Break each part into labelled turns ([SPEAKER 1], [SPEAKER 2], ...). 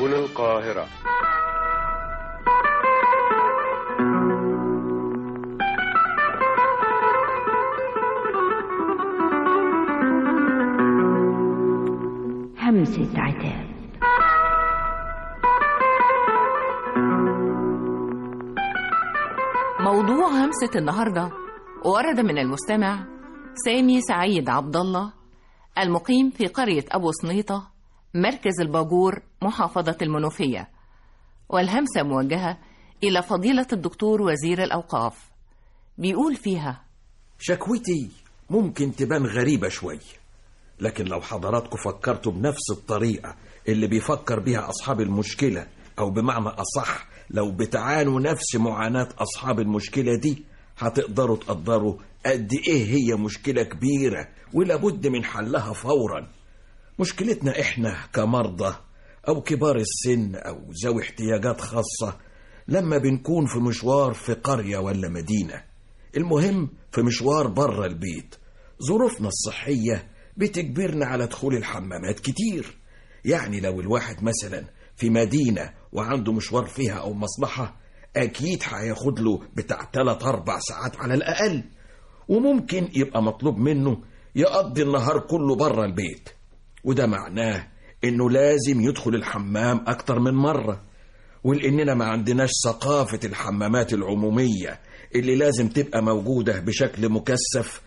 [SPEAKER 1] سبل القاهرة
[SPEAKER 2] همسة عتاب
[SPEAKER 3] موضوع همسة النهاردة ورد من المستمع سامي سعيد عبد الله المقيم في قرية أبو سنيطة مركز الباجور محافظة المنوفية والهمسة موجهة إلى فضيلة الدكتور وزير الأوقاف بيقول فيها
[SPEAKER 4] شكوتي ممكن تبان غريبة شوي لكن لو حضراتكم فكرتوا بنفس الطريقة اللي بيفكر بيها أصحاب المشكلة أو بمعنى أصح لو بتعانوا نفس معاناة أصحاب المشكلة دي هتقدروا تقدروا قد إيه هي مشكلة كبيرة ولابد من حلها فورا مشكلتنا إحنا كمرضى أو كبار السن أو ذوي احتياجات خاصة لما بنكون في مشوار في قرية ولا مدينة المهم في مشوار بره البيت ظروفنا الصحية بتجبرنا على دخول الحمامات كتير يعني لو الواحد مثلا في مدينة وعنده مشوار فيها أو مصلحة أكيد هياخد له بتاع تلات أربع ساعات على الأقل وممكن يبقى مطلوب منه يقضي النهار كله بره البيت وده معناه إنه لازم يدخل الحمام أكتر من مرة ولأننا ما عندناش ثقافة الحمامات العمومية اللي لازم تبقى موجودة بشكل مكثف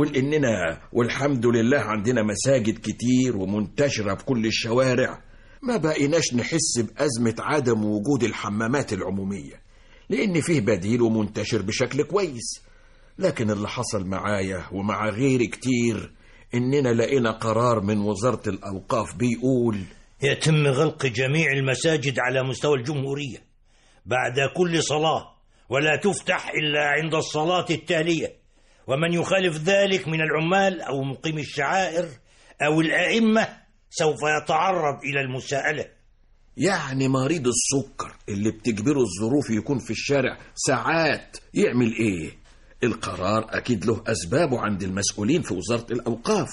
[SPEAKER 4] ولأننا والحمد لله عندنا مساجد كتير ومنتشرة في كل الشوارع ما بقيناش نحس بأزمة عدم وجود الحمامات العمومية لأن فيه بديل ومنتشر بشكل كويس لكن اللي حصل معايا ومع غيري كتير إننا لقينا قرار من وزارة الأوقاف بيقول
[SPEAKER 5] يتم غلق جميع المساجد على مستوى الجمهورية بعد كل صلاة ولا تفتح إلا عند الصلاة التالية ومن يخالف ذلك من العمال أو مقيم الشعائر أو الأئمة سوف يتعرض إلى المساءلة
[SPEAKER 4] يعني مريض السكر اللي بتجبره الظروف يكون في الشارع ساعات يعمل ايه القرار اكيد له اسبابه عند المسؤولين في وزارة الاوقاف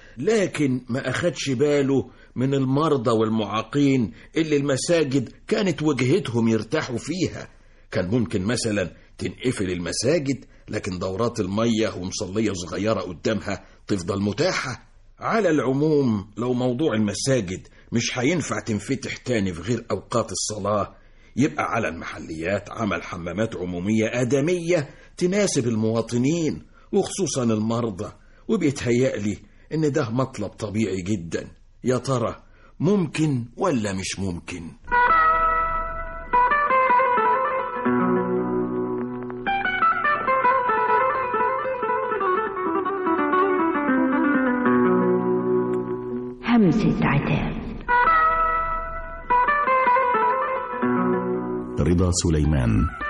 [SPEAKER 4] لكن ما اخدش باله من المرضى والمعاقين اللي المساجد كانت وجهتهم يرتاحوا فيها كان ممكن مثلا تنقفل المساجد لكن دورات المية ومصلية صغيرة قدامها تفضل متاحة على العموم لو موضوع المساجد مش هينفع تنفتح تاني في غير أوقات الصلاة يبقى على المحليات عمل حمامات عمومية آدمية تناسب المواطنين وخصوصا المرضى وبيتهيألي إن ده مطلب طبيعي جدا يا ترى ممكن ولا مش ممكن
[SPEAKER 2] همسة عتاب
[SPEAKER 6] رضا سليمان